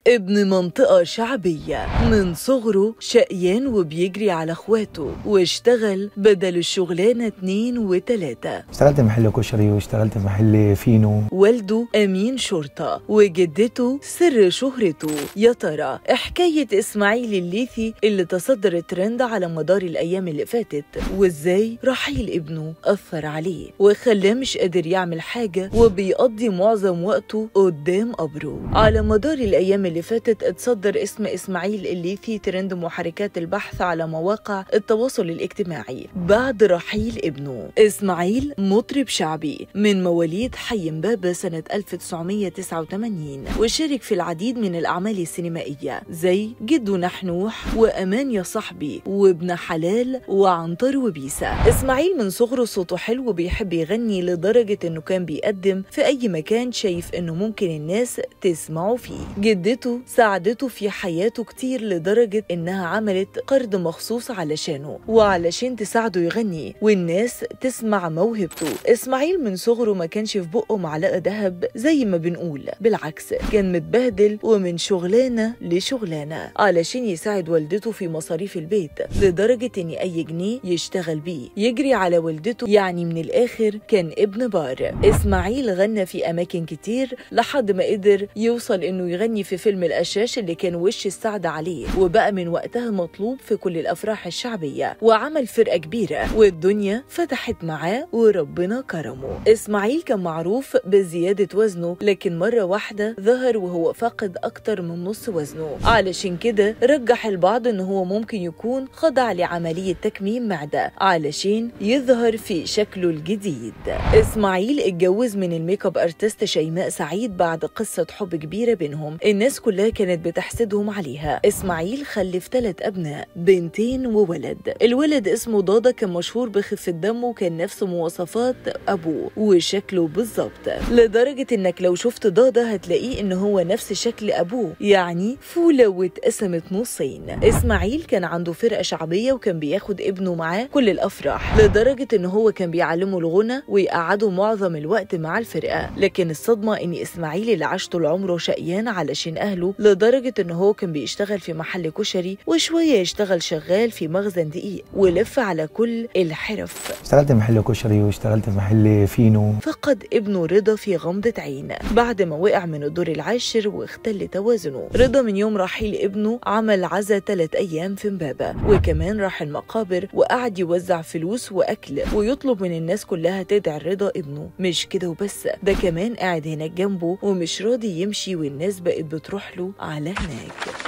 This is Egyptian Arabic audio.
ابن منطقة شعبية من صغره شقيان وبيجري على اخواته واشتغل بدل الشغلانة اتنين وتلاتة اشتغلت محل كشري واشتغلت محل فينو والده أمين شرطة وجدته سر شهرته يا ترى حكاية إسماعيل الليثي اللي تصدر الترند على مدار الأيام اللي فاتت وإزاي رحيل ابنه أثر عليه وخلاه مش قادر يعمل حاجة وبيقضي معظم وقته قدام قبره على مدار الأيام اللي فاتت اتصدر اسم إسماعيل الليثي ترند محركات البحث على مواقع التواصل الاجتماعي بعد رحيل ابنه إسماعيل مطرب شعبي من مواليد حي مبابة سنة 1989 وشارك في العديد من الأعمال السينمائية زي جدو نحنوح وأمان يا صاحبي وابن حلال وعنتر وبيسا إسماعيل من صغره صوته حلو وبيحب يغني لدرجة إنه كان بيقدم في أي مكان شايف إنه ممكن الناس تسمعه فيه جدته ساعدته في حياته كتير لدرجة إنها عملت قرض مخصوص علشانه وعلشان تساعده يغني والناس تسمع موهبته إسماعيل من صغره ما كانش في بقه معلقة ذهب زي ما بنقول بالعكس كان متبهدل ومن شغلانة لشغلانة علشان يساعد والدته في مصاريف البيت لدرجة إن أي جنيه يشتغل بيه يجري على والدته يعني من الآخر كان ابن بار إسماعيل غنى في أماكن كتير لحد ما قدر يوصل إنه يغني في فيلم القشاش اللي كان وش السعد عليه وبقى من وقتها مطلوب في كل الأفراح الشعبية وعمل فرقة كبيرة والدنيا فتحت معاه وربنا كرمه إسماعيل كان معروف بزيادة وزنه لكن مرة واحدة ظهر وهو فقد أكتر من نص وزنه علشان كده رجح البعض إن هو ممكن يكون خضع لعملية تكميم معدة علشان يظهر في شكله الجديد إسماعيل اتجوز من الميك اب ارتست شيماء سعيد بعد قصة حب كبيرة بينهم الناس كلها كانت بتحسدهم عليها إسماعيل خلف ثلاث أبناء بنتين وولد الولد اسمه ضاضة كان مشهور بخفة دمه وكان نفس مواصفات أبوه وشكله بالظبط لدرجة إنك لو شفت ضاضة هتلاقيه إن هو نفس شكل أبوه يعني فولة واتقسمت نصين إسماعيل كان عنده فرقة شعبية وكان بياخد ابنه معاه كل الأفراح لدرجة إن هو كان بيعلمه الغنى ويقعده معظم الوقت مع الفرقة لكن الصدمة إن إسماعيل اللي عاش طول عمره شقيان علشان أهله لدرجة إن هو كان بيشتغل في محل كشري وشوية يشتغل شغال في مخزن دقيق ولف على كل الحرف اشتغلت محل كشري واشتغلت محل فينو فقد ابنه رضا في غمضة عين بعد ما وقع من الدور العاشر واختل توازنه رضا من يوم رحيل ابنه عمل عزا ثلاث أيام في مبابة وكمان راح المقابر وقعد يوزع فلوس وأكل ويطلب من الناس كلها تدعي رضا ابنه مش كده وبس ده كمان قاعد هناك جنبه ومش راضي يمشي والناس بقت بتروح له على هناك